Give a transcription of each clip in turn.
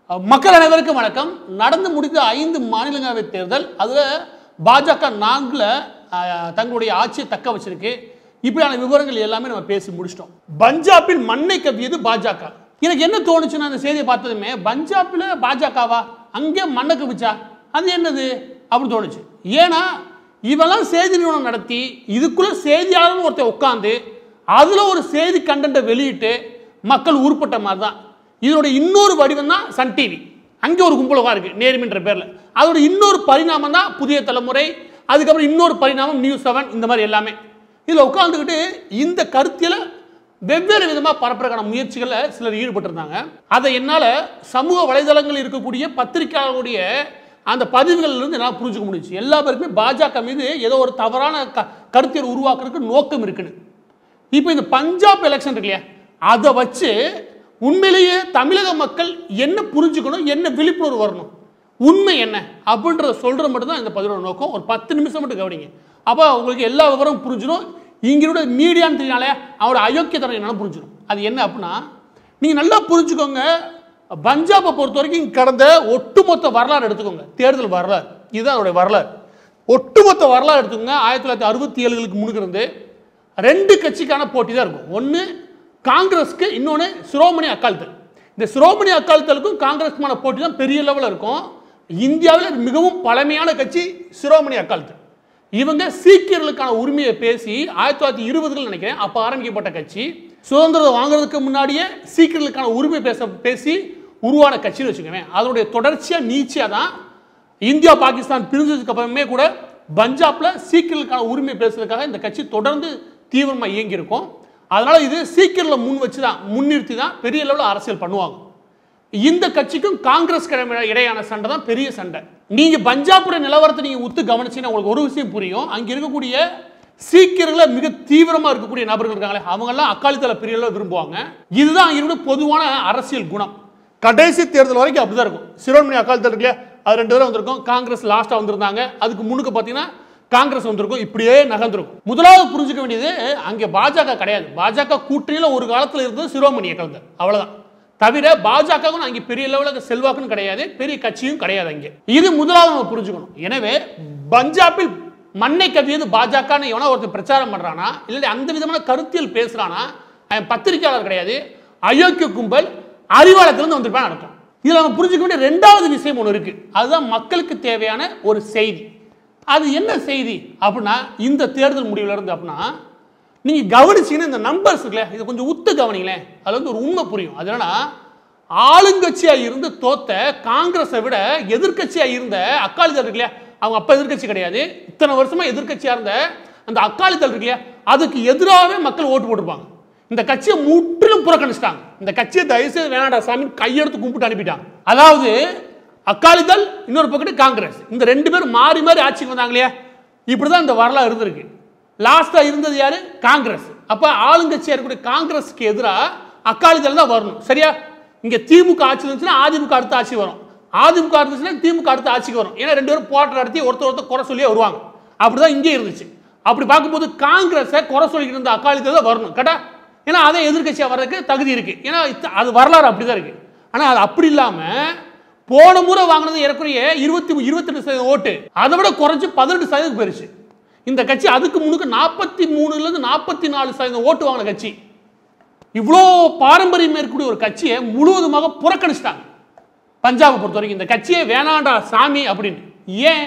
அஹ், மக்கள் அனைவருக்கும் வணக்கம் நடந்து முடிந்த ஐந்து மாநிலங்களவை தேர்தல் அதில் பாஜக நான்குல அஹ், தங்களுடைய ஆட்சியை தக்க வச்சிருக்கு இப்படியான விவரங்கள் எல்லாமே நம்ம பேசி முடிச்சிட்டோம் பஞ்சாபில் மண்ணை கவ்வியது பாஜக எனக்கு என்ன தோணுச்சுன்னா அந்த செய்தியை பார்த்ததுமே பஞ்சாபில் பாஜகவா அங்கே மண்ணை கவிச்சா அது என்னது அப்படின்னு தோணுச்சு ஏன்னா இவெல்லாம் செய்தி நிறுவனம் நடத்தி இதுக்குள்ள செய்தியாளர்னு ஒருத்தர் உட்காந்து அதுல ஒரு செய்தி கண்டென்ட்டை வெளியிட்டு மக்கள் உருப்பட்ட மாதிரி தான் இதோட இன்னொரு வடிவம் தான் சன் டிவி அங்கே ஒரு கும்பலகம் இருக்கு நேர்மின்ற பேர்ல அதோட இன்னொரு பரிணாமம் தான் புதிய தலைமுறை அதுக்கப்புறம் இன்னொரு பரிணாமம் நியூஸ் செவன் இந்த மாதிரி எல்லாமே இதில் உட்காந்துக்கிட்டு இந்த கருத்தியலை வெவ்வேறு விதமாக பரப்புறதுக்கான முயற்சிகளில் சிலர் ஈடுபட்டிருந்தாங்க அதை என்னால் சமூக வலைதளங்களில் இருக்கக்கூடிய பத்திரிகையாளர்களுடைய அந்த பதிவுகள்ல இருந்து என்னால் புரிஞ்சுக்க முடிஞ்சுச்சு எல்லா பேருக்குமே பாஜக மீது ஏதோ ஒரு தவறான க கருத்தியல் உருவாக்குறதுக்கு நோக்கம் இருக்குன்னு இப்போ இந்த பஞ்சாப் எலெக்ஷன் இருக்கு இல்லையா அதை வச்சு உண்மையிலேயே தமிழக மக்கள் என்ன புரிஞ்சுக்கணும் என்ன விழிப்புணர்வு வரணும் உண்மை என்ன அப்படின்றத சொல்கிறது மட்டும்தான் இந்த பதிவோட நோக்கம் ஒரு பத்து நிமிஷம் மட்டும் கவனிங்க அப்போ உங்களுக்கு எல்லா விவரமும் புரிஞ்சிடும் இங்கிருட மீடியான்னு தெரியாலே அவரோட அயோக்கியத்தனம் என்னன்னு புரிஞ்சிடும் அது என்ன அப்படின்னா நீங்கள் நல்லா புரிஞ்சுக்கோங்க பஞ்சாபை பொறுத்த வரைக்கும் கடந்த ஒட்டுமொத்த வரலாறு எடுத்துக்கோங்க தேர்தல் வரலாறு இதுதான் அதோடைய வரலாறு ஒட்டுமொத்த வரலாறு எடுத்துக்கோங்க ஆயிரத்தி தொள்ளாயிரத்தி அறுபத்தி ஏழுகளுக்கு முன்னிருந்து ரெண்டு கட்சிக்கான போட்டி தான் இருக்கும் ஒன்று காங்கிரஸ்க்கு இன்னொன்று சிரோமணி அக்கால்தல் இந்த சிரோமணி அக்கால்தலுக்கும் காங்கிரஸ்க்குமான போட்டி தான் பெரிய லெவலில் இருக்கும் இந்தியாவில் மிகவும் பழமையான கட்சி சிரோமணி அக்கால்தல் இவங்க சீக்கியர்களுக்கான உரிமையை பேசி ஆயிரத்தி தொள்ளாயிரத்தி இருபதுகள் நினைக்கிறேன் அப்போ ஆரம்பிக்கப்பட்ட கட்சி சுதந்திரம் வாங்குறதுக்கு முன்னாடியே சீக்கியர்களுக்கான உரிமை பேச பேசி உருவான கட்சின்னு வச்சுக்கோங்க அதனுடைய தொடர்ச்சியாக நீச்சியாக தான் இந்தியா பாகிஸ்தான் பிரிஞ்சதுக்கு அப்புறமே கூட பஞ்சாப்ல சீக்கியர்களுக்கான உரிமை பேசுறதுக்காக இந்த கட்சி தொடர்ந்து தீவிரமாக இயங்கி இருக்கும் அதனால இது சீக்கியர்களை முன் வச்சு தான் முன்னிறுத்தி தான் பெரிய லெவலில் அரசியல் பண்ணுவாங்க இந்த கட்சிக்கும் காங்கிரஸ் இடையான சண்டை தான் பெரிய சண்டை நீங்க பஞ்சாபுடைய நிலவரத்தை நீங்க உத்து கவனிச்சீங்கன்னா உங்களுக்கு ஒரு விஷயம் புரியும் அங்க இருக்கக்கூடிய சீக்கியர்களை மிக தீவிரமா இருக்கக்கூடிய நபர்கள் இருக்காங்களே அவங்க எல்லாம் அக்காலித்தல பெரிய அளவு விரும்புவாங்க இதுதான் இவரோட பொதுவான அரசியல் குணம் கடைசி தேர்தல் வரைக்கும் அப்படிதான் இருக்கும் சிரோமணி அக்காலித்தல் இருக்குல்ல அது ரெண்டு பேரும் வந்திருக்கும் காங்கிரஸ் லாஸ்டா வந்திருந்தாங்க அதுக்கு முன்னுக்கு பார்த்தீங்கன்னா காங்கிரஸ் வந்திருக்கும் இப்படியே நகர்ந்திருக்கும் முதலாவது புரிஞ்சுக்க வேண்டியது அங்கே பாஜக கிடையாது பாஜக கூட்டணியில் ஒரு காலத்தில் இருந்தது சிரோமணி அக்காலித்தல் அவ்வளவுதான் தவிர பாஜகவும் அங்கே பெரிய லெவலில் செல்வாக்குன்னு கிடையாது பெரிய கட்சியும் கிடையாது அங்கே இது முதலாவது நம்ம புரிஞ்சுக்கணும் எனவே பஞ்சாபில் மண்ணை கவியது பாஜகன்னு எவனோ ஒருத்தர் பிரச்சாரம் பண்றானா இல்லை அந்த விதமான கருத்தியல் பேசுறானா அவன் பத்திரிகையாளர் கிடையாது அயோக்கிய கும்பல் அறிவாளத்திலிருந்து வந்திருப்பான் அர்த்தம் இதில் நம்ம புரிஞ்சுக்க வேண்டிய ரெண்டாவது விஷயம் ஒன்று இருக்கு அதுதான் மக்களுக்கு தேவையான ஒரு செய்தி அது என்ன செய்தி அப்படின்னா இந்த தேர்தல் முடிவுல இருந்து அப்படின்னா நீங்க கவனிச்சீங்கன்னா இந்த நம்பர்ஸ் இருக்குல்ல இதை கொஞ்சம் உத்து கவனிங்களேன் அதுல வந்து ஒரு உண்மை புரியும் அது என்னன்னா ஆளுங்கட்சியா இருந்து தோத்த காங்கிரஸை விட எதிர்க்கட்சியா இருந்த அக்காலிதழ் இருக்கு இல்லையா அவங்க அப்ப எதிர்க்கட்சி கிடையாது இத்தனை வருஷமா எதிர்க்கட்சியா இருந்த அந்த அக்காலிதழ் இருக்கு இல்லையா அதுக்கு எதிராகவே மக்கள் ஓட்டு போட்டிருப்பாங்க இந்த கட்சியை முற்றிலும் புறக்கணிச்சிட்டாங்க இந்த கட்சியை தயவுசெய்து வேணாடா சாமி கையெடுத்து கும்பிட்டு அனுப்பிட்டாங்க அதாவது அக்காலிதழ் இன்னொரு பக்கத்து காங்கிரஸ் இந்த ரெண்டு பேரும் மாறி மாறி ஆட்சிக்கு வந்தாங்க இல்லையா இப்படிதான் இந்த வரலாறு இருந்திருக்கு லாஸ்டா இருந்தது யாரு காங்கிரஸ் அப்ப ஆளுங்கட்சியா இருக்கக்கூடிய காங்கிரஸ்க்கு எதிராக அக்காலிதழ் தான் வரணும் சரியா இங்க திமுக ஆட்சி இருந்துச்சுன்னா அதிமுக அடுத்த ஆட்சி வரும் அதிமுக இருந்துச்சுன்னா திமுக அடுத்த ஆட்சிக்கு வரும் ஏன்னா ரெண்டு பேரும் போராட்டம் நடத்தி ஒருத்தர் ஒருத்தர் குறை சொல்லியே வருவாங்க அப்படிதான் இங்கே இருந்துச்சு அப்படி பார்க்கும்போது காங்கிரஸை குறை சொல்லிக்கிட்டு இருந்த அக்காலிதழ் தான் வரணும் கேட்டா ஏன்னா அதே எதிர்க்கட்சியா வர்றதுக்கு தகுதி இருக்கு ஏன்னா இத்த- அது வரலாறு அப்படிதான் இருக்கு ஆனா அது அப்படி இல்லாம போன முறை வாங்கினது ஏறக்குறைய இருபத்தி இருபத்தெட்டு சதவீதம் ஓட்டு அதை விட குறைஞ்சு பதினெட்டு சதவீதம் போயிருச்சு இந்த கட்சி அதுக்கு முன்னுக்கு நாற்பத்தி மூணுல இருந்து நாற்பத்தி நாலு சதவீதம் ஓட்டு வாங்கின கட்சி இவ்வளோ பாரம்பரியம் இருக்கக்கூடிய ஒரு கட்சியை முழுவதுமாக புறக்கணிச்சிட்டாங்க பஞ்சாபை பொறுத்த வரைக்கும் இந்த கட்சியே வேணாண்டா சாமி அப்படின்னு ஏன்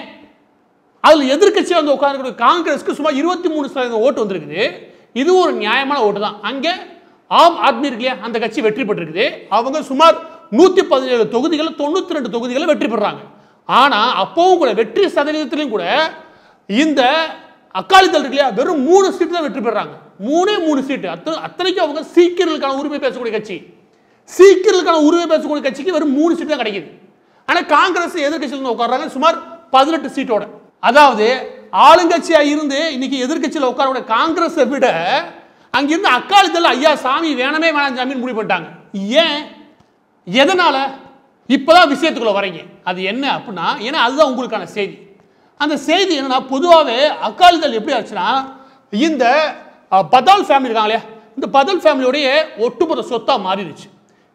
அதில் எதிர்க்கட்சியாக வந்து உட்கார்ந்து காங்கிரஸ்க்கு சுமார் இருபத்தி மூணு சதவீதம் ஓட்டு வந்திருக்குது இது ஒரு நியாயமான ஓட்டு தான் அங்கே ஆம் ஆத்மி இருக்கு இல்லையா அந்த கட்சி வெற்றி பெற்றிருக்குது அவங்க சுமார் நூற்றி பதினேழு தொகுதிகளில் தொண்ணூற்றி ரெண்டு தொகுதிகளில் வெற்றி பெறாங்க ஆனால் அப்பவும் கூட வெற்றி சதவீதத்திலையும் கூட இந்த அக்காலிதழ் இருக்கு இல்லையா வெறும் மூணு சீட்டு தான் வெற்றி பெறாங்க மூணே மூணு சீட்டு அத்தனை அத்தனைக்கும் அவங்க சீக்கியர்களுக்கான உரிமை பேசக்கூடிய கட்சி சீக்கியர்களுக்கான உரிமை பேசக்கூடிய கட்சிக்கு வெறும் மூணு சீட்டு தான் கிடைக்குது ஆனா காங்கிரஸ் எதிர்கட்சியில் உட்கார்றாங்க சுமார் பதினெட்டு சீட்டோட அதாவது ஆளுங்கட்சியா இருந்து இன்னைக்கு எதிர்க்கட்சியில் உட்காரக்கூடிய காங்கிரஸை விட அங்கிருந்து அக்காலத்தில் ஐயா சாமி வேணவே வேணாம் சாமின்னு முடிவு பண்ணிட்டாங்க ஏன் எதனால இப்பதான் விஷயத்துக்குள்ள வரீங்க அது என்ன அப்படின்னா ஏன்னா அதுதான் உங்களுக்கான செய்தி அந்த செய்தி என்னன்னா பொதுவாகவே அக்காலிதழ் எப்படி ஆச்சுன்னா இந்த அஹ், பதால் ஃபேமிலி இருக்காங்க இல்லையா இந்த பதால் ஃபேமிலியோடைய ஒட்டுமொத்த சொத்தா மாறிடுச்சு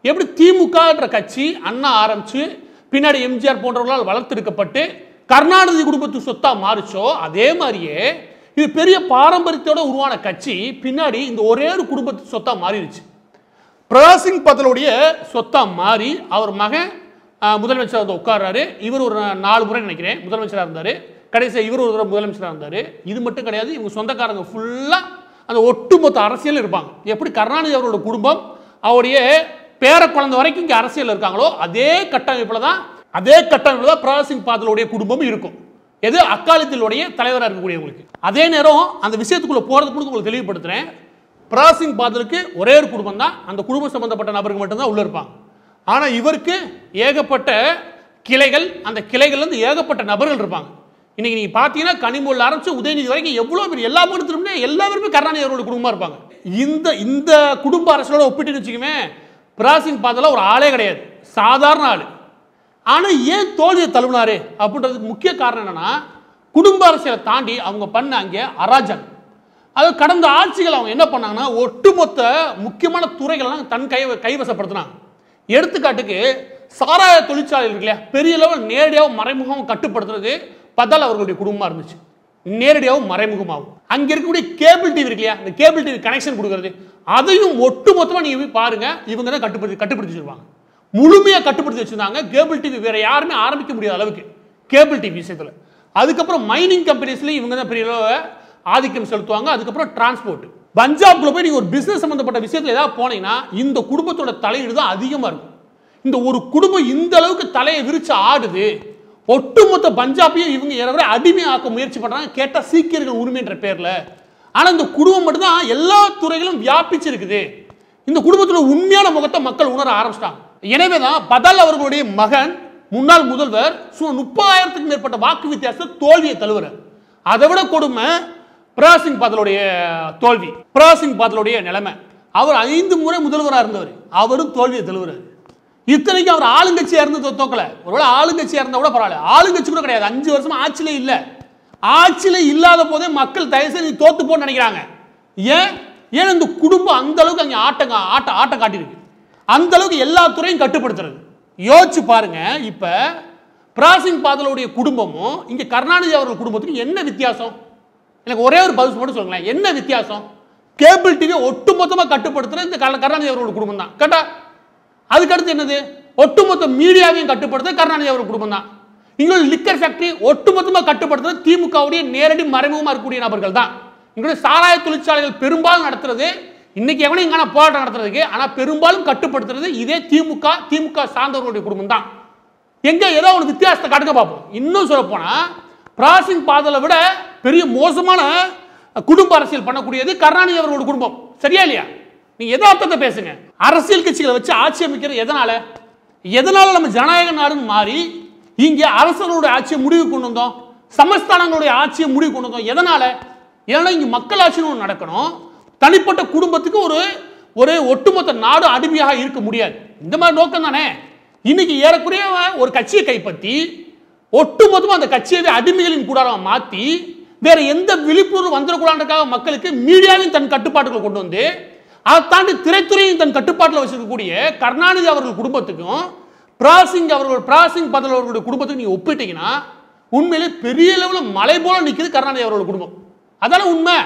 எப்படி திமுகன்ற கட்சி அண்ணா ஆரம்பிச்சு பின்னாடி எம்ஜிஆர் போன்றவர்களால் வளர்த்தெடுக்கப்பட்டு கருணாநிதி குடும்பத்து சொத்தா மாறுச்சோ அதே மாதிரியே இது பெரிய பாரம்பரியத்தோட உருவான கட்சி பின்னாடி இந்த ஒரே ஒரு குடும்பத்து சொத்தா மாறிடுச்சு பிரகாஷ் சிங் பத்தலுடைய சொத்தா மாறி அவர் மகன் ஆஹ், முதலமைச்சர் வந்து உட்கார்றாரு இவர் ஒரு நாலு முறை நினைக்கிறேன் முதலமைச்சராக இருந்தார் கடைசியாக இவர் ஒரு தடவை முதலமைச்சராக இருந்தார் இது மட்டும் கிடையாது இவங்க சொந்தக்காரங்க ஃபுல்லாக அந்த ஒட்டுமொத்த அரசியல் இருப்பாங்க எப்படி கருணாநிதி அவரோட குடும்பம் அவருடைய பேர குழந்தை வரைக்கும் இங்கே அரசியல் இருக்காங்களோ அதே கட்டமைப்பில் தான் அதே கட்டமைப்பில் தான் பிரகாஷ் சிங் பாதலுடைய குடும்பமும் இருக்கும் எது அக்காலத்திலுடைய தலைவராக இருக்கக்கூடியவங்களுக்கு அதே நேரம் அந்த விஷயத்துக்குள்ள போறதுக்கு முன்னாடி உங்களுக்கு தெளிவுபடுத்துறேன் பிராசிங் பாதலுக்கு ஒரே ஒரு குடும்பம் தான் அந்த குடும்பம் சம்பந்தப்பட்ட நபருக்கு மட்டும்தான் உள்ள இருப்பாங்க ஆனா இவருக்கு ஏகப்பட்ட கிளைகள் அந்த கிளைகள்ல இருந்து ஏகப்பட்ட நபர்கள் இருப்பாங்க இன்னைக்கு நீங்க பாத்தீங்கன்னா கனிமொழி ஆரம்பிச்சு உதயநிதி வரைக்கும் எவ்வளவு பேர் எல்லா மாநிலத்திலுமே எல்லா பேருமே கருணாநிதி அவரோட குடும்பமா இருப்பாங்க இந்த இந்த குடும்ப அரசியலோட ஒப்பிட்டு வச்சுக்கோமே பிராசிங் பாதல ஒரு ஆளே கிடையாது சாதாரண ஆளு ஆனா ஏன் தோல்வியை தழுவினாரு அப்படின்றதுக்கு முக்கிய காரணம் என்னன்னா குடும்ப அரசியலை தாண்டி அவங்க பண்ண அங்கே அராஜகம் அது கடந்த ஆட்சிகள் அவங்க என்ன பண்ணாங்கன்னா ஒட்டுமொத்த முக்கியமான துறைகள்லாம் தன் கை கைவசப்படுத்தினாங்க எடுத்துக்காட்டுக்கு சாராய தொழிற்சாலை இருக்கு இல்லையா பெரிய லெவல் நேரடியாகவும் மறைமுகமாகவும் கட்டுப்படுத்துறது பதால் அவர்களுடைய குடும்பமா இருந்துச்சு நேரடியாகவும் மறைமுகமாகவும் அங்க இருக்கக்கூடிய கேபிள் டிவி இருக்கு இல்லையா இந்த கேபிள் டிவி கனெக்ஷன் கொடுக்கறது அதையும் ஒட்டுமொத்தமா நீங்க போய் பாருங்க இவங்க தான் கட்டுப்படுத்தி கட்டுப்படுத்தி வச்சிருப்பாங்க முழுமையா கட்டுப்படுத்தி வச்சிருந்தாங்க கேபிள் டிவி வேற யாருமே ஆரம்பிக்க முடியாத அளவுக்கு கேபிள் டிவி விஷயத்துல அதுக்கப்புறம் மைனிங் கம்பெனிஸ்ல இவங்க தான் பெரிய அளவு ஆதிக்கம் செலுத்துவாங்க அதுக்கப்புறம் டிரான்ஸ்போர்ட் பஞ்சாப்ல போய் நீங்க ஒரு பிசினஸ் சம்பந்தப்பட்ட விஷயத்துல ஏதாவது போனீங்கன்னா இந்த குடும்பத்தோட தலையீடு தான் அதிகமா இருக்கும் இந்த ஒரு குடும்பம் இந்த அளவுக்கு தலையை விரிச்சு ஆடுது ஒட்டுமொத்த பஞ்சாபையும் இவங்க ஏறவரை அடிமையாக்க முயற்சி பண்றாங்க கேட்டா சீக்கியர்கள் உரிமைன்ற பேர்ல ஆனா இந்த குடும்பம் மட்டும்தான் எல்லா துறைகளும் வியாபிச்சு இருக்குது இந்த குடும்பத்துல உண்மையான முகத்தை மக்கள் உணர ஆரம்பிச்சிட்டாங்க எனவே தான் பதால் அவர்களுடைய மகன் முன்னாள் முதல்வர் சுமார் முப்பதாயிரத்துக்கு மேற்பட்ட வாக்கு வித்தியாசத்தை தோல்வியை தழுவுறார் அதை விட கொடுமை பிரகாசிங் பாதலுடைய தோல்வி பிரகாசிங் பாதலுடைய நிலைமை அவர் ஐந்து முறை முதல்வராக இருந்தவர் அவரும் தோல்வியை தழுவுறாரு இத்தனைக்கும் அவர் ஆளுங்கட்சியா இருந்து தோ- தோக்கல ஒருவேளை ஆளுங்கட்சியா இருந்தா கூட பரவாயில்ல ஆளுங்கட்சி கூட கிடையாது அஞ்சு வருஷமா ஆட்சியிலே இல்ல ஆட்சியில இல்லாத போதே மக்கள் தயவு செய்து நீ தோத்து போன்னு நினைக்கிறாங்க ஏன் ஏன் இந்த குடும்பம் அந்த அளவுக்கு அங்க ஆட்டம் கா- ஆட்ட ஆட்டம் காட்டியிருக்கு அந்த அளவுக்கு எல்லா துறையும் கட்டுப்படுத்துறது யோசிச்சு பாருங்க இப்ப பிராசிங் பாதலுடைய குடும்பமும் இங்க கருணாநிதி அவர்கள் குடும்பத்துக்கும் என்ன வித்தியாசம் எனக்கு ஒரே ஒரு பதில் மட்டும் சொல்லுங்களேன் என்ன வித்தியாசம் கேபிள் டிவி ஒட்டுமொத்தமா கட்டுப்படுத்துற இந்த கருணா- கருணாநிதி அவர்களோட குடும்பம் தான் கேட்டா அதுக்கு அடுத்து என்னது ஒட்டுமொத்த மீடியாவையும் கட்டுப்படுத்த கருணாநிதி அவர் குடும்பம் தான் இங்களுடைய லிக்கர் ஃபேக்டரி ஒட்டுமொத்தமா கட்டுப்படுத்துறது திமுகவுடைய நேரடி மறைமுகமா இருக்கக்கூடிய நபர்கள் தான் இங்களுடைய சாராய தொழிற்சாலைகள் பெரும்பாலும் நடத்துறது இன்னைக்கு எவனையும் இங்கான போராட்டம் நடத்துறதுக்கு ஆனா பெரும்பாலும் கட்டுப்படுத்துறது இதே திமுக திமுக சார்ந்தவர்களுடைய குடும்பம் தான் எங்க ஏதோ ஒரு வித்தியாசத்தை காட்டுங்க பார்ப்போம் இன்னும் சொல்ல போனா பிராசிங் பாதலை விட பெரிய மோசமான குடும்ப அரசியல் பண்ணக்கூடியது கருணாநிதி அவர்களோட குடும்பம் சரியா இல்லையா நீங்க யதார்த்தத்தை பேசுங்க அரசியல் கட்சிகளை வச்சு ஆட்சி அமைக்கிறது எதனால எதனால நம்ம ஜனநாயக நாடுன்னு மாறி இங்க அரசர்களுடைய ஆட்சியை முடிவு கொண்டு வந்தோம் சமஸ்தானங்களுடைய ஆட்சியை முடிவு கொண்டு வந்தோம் எதனால ஏன்னா இங்க மக்கள் ஆட்சின்னு ஒண்ணு நடக்கணும் தனிப்பட்ட குடும்பத்துக்கு ஒரு ஒரு ஒட்டுமொத்த நாடு அடிமையாக இருக்க முடியாது இந்த மாதிரி நோக்கம் தானே இன்னைக்கு ஏறக்குறைய ஒரு கட்சியை கைப்பற்றி ஒட்டுமொத்தமா அந்த கட்சியவே அடிமைகளின் கூடாரமா மாத்தி வேற எந்த விழிப்புணர்வு வந்துடக்கூடாதுக்காக மக்களுக்கு மீடியாவையும் தன் கட்டுப்பாட்டுக்குள்ள கொண்டு வந்து அதை தாண்டி திரைத்துறையும் தன் கட்டுப்பாட்டில் வச்சிருக்கக்கூடிய கருணாநிதி அவர்கள் குடும்பத்துக்கும் பிராசிங் அவர்கள் பிராசிங் பதல் அவர்களுடைய குடும்பத்துக்கு நீங்க ஒப்பிட்டீங்கன்னா உண்மையிலே பெரிய லெவலில் மலை போல நிக்குது கருணாநிதி அவர்களோட குடும்பம் அதான உண்மை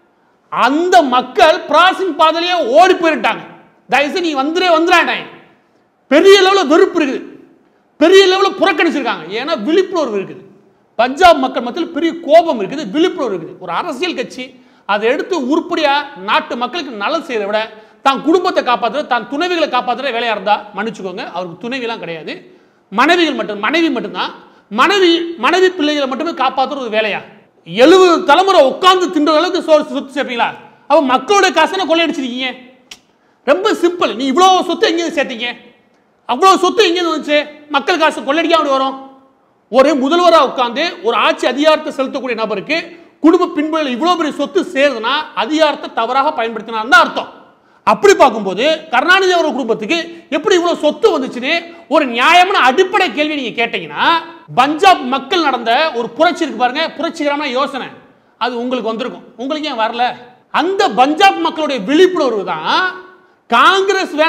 அந்த மக்கள் பிராசிங் பாதையிலேயே ஓடி போயிட்டாங்க தயவுசெய்து நீ வந்துடே வந்துடாண்டாங்க பெரிய லெவலில் வெறுப்பு இருக்குது பெரிய லெவலில் புறக்கணிச்சிருக்காங்க ஏன்னா விழிப்புணர்வு இருக்குது பஞ்சாப் மக்கள் மத்தியில் பெரிய கோபம் இருக்குது விழிப்புணர்வு இருக்குது ஒரு அரசியல் கட்சி அதை எடுத்து உருப்படியா நாட்டு மக்களுக்கு நல்லது செய்யறதை விட தான் குடும்பத்தை காப்பாற்றுற தான் துணைவிகளை காப்பாற்றுற வேலையா இருந்தா மன்னிச்சுக்கோங்க அவருக்கு துணைவிலாம் கிடையாது மனைவிகள் மட்டும் மனைவி மட்டும்தான் மனைவி மனைவி பிள்ளைகளை மட்டுமே காப்பாற்றுற ஒரு வேலையா எழுபது தலைமுறை உட்கார்ந்து தின்ற அளவுக்கு சோறு சொத்து சேர்ப்பீங்களா அப்ப மக்களுடைய காசனை கொள்ளையடிச்சிருக்கீங்க ரொம்ப சிம்பிள் நீ இவ்வளோ சொத்து எங்கேயும் சேர்த்தீங்க அவ்வளோ சொத்து எங்கேருந்து வந்துச்சு மக்கள் காசு கொள்ளடிக்காம எப்படி வரும் ஒரு முதல்வராக உட்கார்ந்து ஒரு ஆட்சி அதிகாரத்தை செலுத்தக்கூடிய நபருக்கு குடும்ப பின்புல இவ்வளோ பெரிய சொத்து சேருதுன்னா அதிகாரத்தை தவறாக பயன்படுத்தினார் தான் அர்த்தம் அப்படி பார்க்கும்போது கருணாநிதி அவர்கள் குடும்பத்துக்கு எப்படி இவ்வளவு சொத்து வந்துச்சுன்னு ஒரு நியாயமான அடிப்படை கேள்வி நீங்க கேட்டீங்கன்னா பஞ்சாப் மக்கள் நடந்த ஒரு புரட்சி இருக்கு பாருங்க புரட்சிகரமான யோசனை அது உங்களுக்கு வந்திருக்கும் உங்களுக்கு ஏன் வரல அந்த பஞ்சாப் மக்களுடைய விழிப்புணர்வு தான் காங்கிரஸ் வேணாம்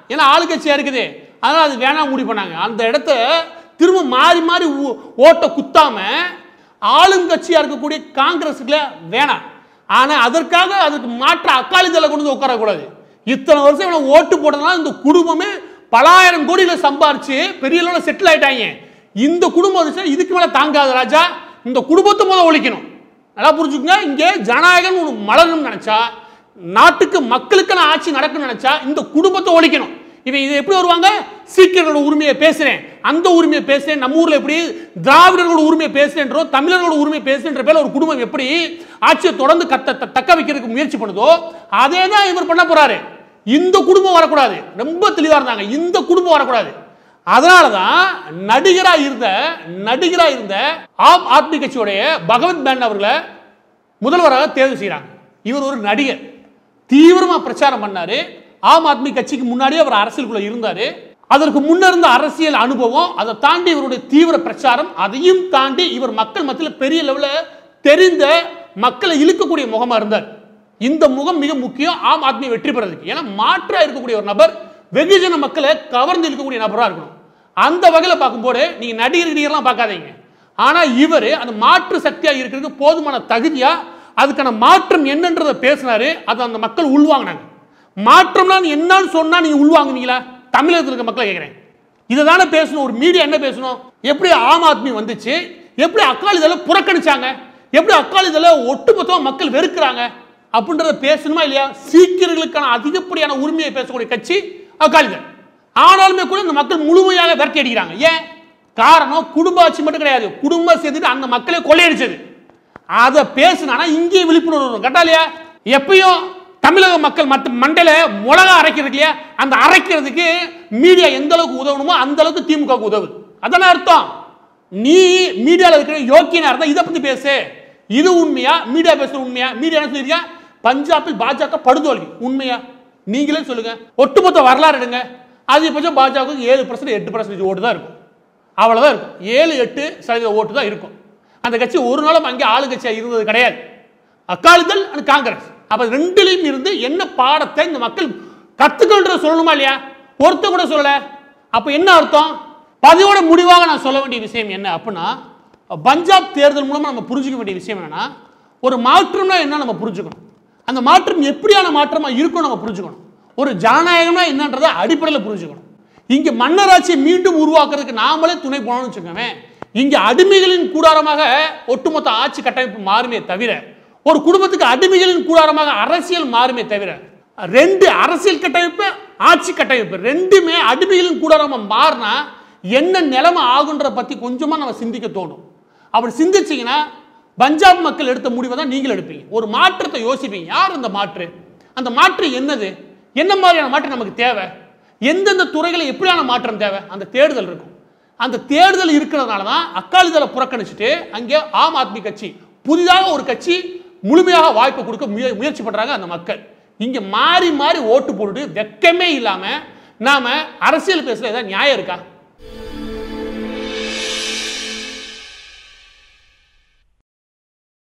ஏன்னா ஆளுங்கட்சியா இருக்குது அதனால அது வேணாம் முடிவு பண்ணாங்க அந்த இடத்த திரும்ப மாறி மாறி ஊ- ஓட்ட குத்தாம ஆளுங்கட்சியா இருக்கக்கூடிய காங்கிரஸுக்குள்ள வேணாம் ஆனா அதற்காக அதுக்கு மாற்ற அக்காலிதளை கொண்டு வந்து உட்காரக்கூடாது இத்தனை வருஷம் இவனை ஓட்டு போட்டதுனால இந்த குடும்பமே பலாயிரம் கோடியில சம்பாரிச்சு பெரிய அளவில் செட்டில் ஆயிட்டாங்க இந்த குடும்பம் வந்துச்சுன்னா இதுக்கு மேல தாங்காது ராஜா இந்த குடும்பத்தை முதல்ல ஒழிக்கணும் நல்லா புரிஞ்சுக்கங்க இங்கே ஜனநாயகம் ஒன்று மலரணும்னு நினைச்சா நாட்டுக்கு மக்களுக்கான ஆட்சி நடக்கணும்னு நினைச்சா இந்த குடும்பத்தை ஒழிக்கணும் இவன் இது எப்படி வருவாங்க சீக்கியர்களோட உரிமையை பேசுறேன் அந்த உரிமையை பேசுறேன் நம்ம ஊர்ல எப்படி திராவிடர்களோட உரிமையை பேசுறேன்றோ தமிழர்களோட உரிமையை பேசுறேன்ற பேர்ல ஒரு குடும்பம் எப்படி ஆட்சியை தொடர்ந்து கத்த த- தக்க வைக்கிறதுக்கு முயற்சி பண்ணுதோ அதே தான் இவர் பண்ண போறாரு இந்த குடும்பம் வரக்கூடாது ரொம்ப தெளிவா இருந்தாங்க இந்த குடும்பம் வரக்கூடாது அதனால தான் நடிகரா இருந்த நடிகரா இருந்த ஆம் ஆத்மி கட்சியுடைய பகவத் மேன் அவர்களை முதல்வராக தேர்வு செய்கிறாங்க இவர் ஒரு நடிகர் தீவிரமா பிரச்சாரம் பண்ணாரு ஆம் ஆத்மி கட்சிக்கு முன்னாடியே அவர் அரசியலுக்குள்ள இருந்தாரு அதற்கு முன்ன இருந்த அரசியல் அனுபவம் அதை தாண்டி இவருடைய தீவிர பிரச்சாரம் அதையும் தாண்டி இவர் மக்கள் மத்தியில் பெரிய லெவலில் தெரிந்த மக்களை இழுக்கக்கூடிய முகமா இருந்தார் இந்த முகம் மிக முக்கியம் ஆம் ஆத்மி வெற்றி பெறதுக்கு ஏன்னா மாற்றா இருக்கக்கூடிய ஒரு நபர் வெகுஜன மக்களை கவர்ந்து இழுக்கக்கூடிய நபரா இருக்கணும் அந்த வகையில் பார்க்கும்போது நீங்க நடிகர் நடிகர்லாம் பார்க்காதீங்க ஆனா இவர் அந்த மாற்று சக்தியா இருக்கிறதுக்கு போதுமான தகுதியா அதுக்கான மாற்றம் என்னன்றதை பேசினாரு அதை அந்த மக்கள் உள்வாங்கினாங்க மாற்றம்னா நீ என்னன்னு சொன்னா நீங்க உள்வாங்குவீங்களா தமிழகத்தில் இருக்க மக்களை கேட்கிறேன் இதை தானே பேசணும் ஒரு மீடியா என்ன பேசணும் எப்படி ஆம் ஆத்மி வந்துச்சு எப்படி அக்காலிதழ புறக்கணிச்சாங்க எப்படி அக்காலிதழ ஒட்டுமொத்தமா மக்கள் வெறுக்கிறாங்க அப்படின்றத பேசணுமா இல்லையா சீக்கியர்களுக்கான அதிகப்படியான உரிமையை பேசக்கூடிய கட்சி அக்காலிதழ் ஆனாலுமே கூட இந்த மக்கள் முழுமையாக விரட்டி அடிக்கிறாங்க ஏன் காரணம் குடும்ப ஆட்சி மட்டும் கிடையாது குடும்பம் சேர்த்துட்டு அந்த மக்களை கொள்ளையடிச்சது அதை பேசுனா இங்கே விழிப்புணர்வு வரும் கரெக்டா இல்லையா எப்பயும் தமிழக மக்கள் மற்ற மண்டையில மிளகா அரைக்கிறது இல்லையா அந்த அரைக்கிறதுக்கு மீடியா எந்த அளவுக்கு உதவணுமோ அந்த அளவுக்கு திமுக உதவுது அதான அர்த்தம் நீ மீடியாவில் இருக்கிற யோக்கியனா இருந்தா இதை பத்தி பேசு இது உண்மையா மீடியா பேசுற உண்மையா மீடியா என்ன சொல்லிருக்கா பஞ்சாபில் பாஜக படுதோல்வி உண்மையா நீங்களே சொல்லுங்க ஒட்டுமொத்த வரலாறு எடுங்க அதிகபட்சம் பாஜகவுக்கு ஏழு பர்சன்ட் எட்டு பர்சன்டேஜ் ஓட்டு தான் இருக்கும் அவ்வளவுதான் இருக்கும் ஏழு எட்டு சதவீத ஓட்டு தான் இருக்கும் அந்த கட்சி ஒரு நாளும் அங்கே ஆளுங்கட்சியா இருந்தது கிடையாது அக்காலிதழ் அண்ட் காங்கிரஸ் அப்ப ரெண்டுலையும் இருந்து என்ன பாடத்தை இந்த மக்கள் கத்துக்கன்ற சொல்லணுமா இல்லையா ஒருத்த கூட சொல்லல அப்ப என்ன அர்த்தம் பதிவோட முடிவாக நான் சொல்ல வேண்டிய விஷயம் என்ன அப்படின்னா பஞ்சாப் தேர்தல் மூலமா நம்ம புரிஞ்சுக்க வேண்டிய விஷயம் என்னன்னா ஒரு மாற்றம்னா என்ன நம்ம புரிஞ்சுக்கணும் அந்த மாற்றம் எப்படியான மாற்றமா இருக்கும் நம்ம புரிஞ்சுக்கணும் ஒரு ஜனநாயகம்னா என்னன்றதை அடிப்படையில் புரிஞ்சுக்கணும் இங்க மன்னராட்சியை மீண்டும் உருவாக்குறதுக்கு நாமளே துணை போனோம்னு வச்சுக்கோங்க இங்க அடிமைகளின் கூடாரமாக ஒட்டுமொத்த ஆட்சி கட்டமைப்பு மாறுமே தவிர ஒரு குடும்பத்துக்கு அடிமைகளின் கூடாரமாக அரசியல் மாறுமே தவிர ரெண்டு அரசியல் கட்டமைப்பு ஆட்சி கட்டமைப்பு ரெண்டுமே அடிமைகளின் கூடாரமா மாறினா என்ன நிலைமை ஆகுன்ற பத்தி கொஞ்சமா நம்ம சிந்திக்க தோணும் அப்படி சிந்திச்சீங்கன்னா பஞ்சாப் மக்கள் எடுத்த முடிவை தான் நீங்கள் எடுப்பீங்க ஒரு மாற்றத்தை யோசிப்பீங்க யார் அந்த மாற்று அந்த மாற்று என்னது என்ன மாதிரியான மாற்றம் நமக்கு தேவை எந்தெந்த துறைகளை எப்படியான மாற்றம் தேவை அந்த தேடுதல் இருக்கும் அந்த தேடுதல் இருக்கிறதுனால தான் அக்காலிதளை புறக்கணிச்சுட்டு அங்கே ஆம் ஆத்மி கட்சி புதிதாக ஒரு கட்சி முழுமையாக வாய்ப்பு கொடுக்க முய முயற்சி பண்றாங்க அந்த மக்கள் இங்க மாறி மாறி ஓட்டு போட்டுட்டு வெக்கமே இல்லாம நாம அரசியல் பேசுற ஏதாவது நியாயம் இருக்கா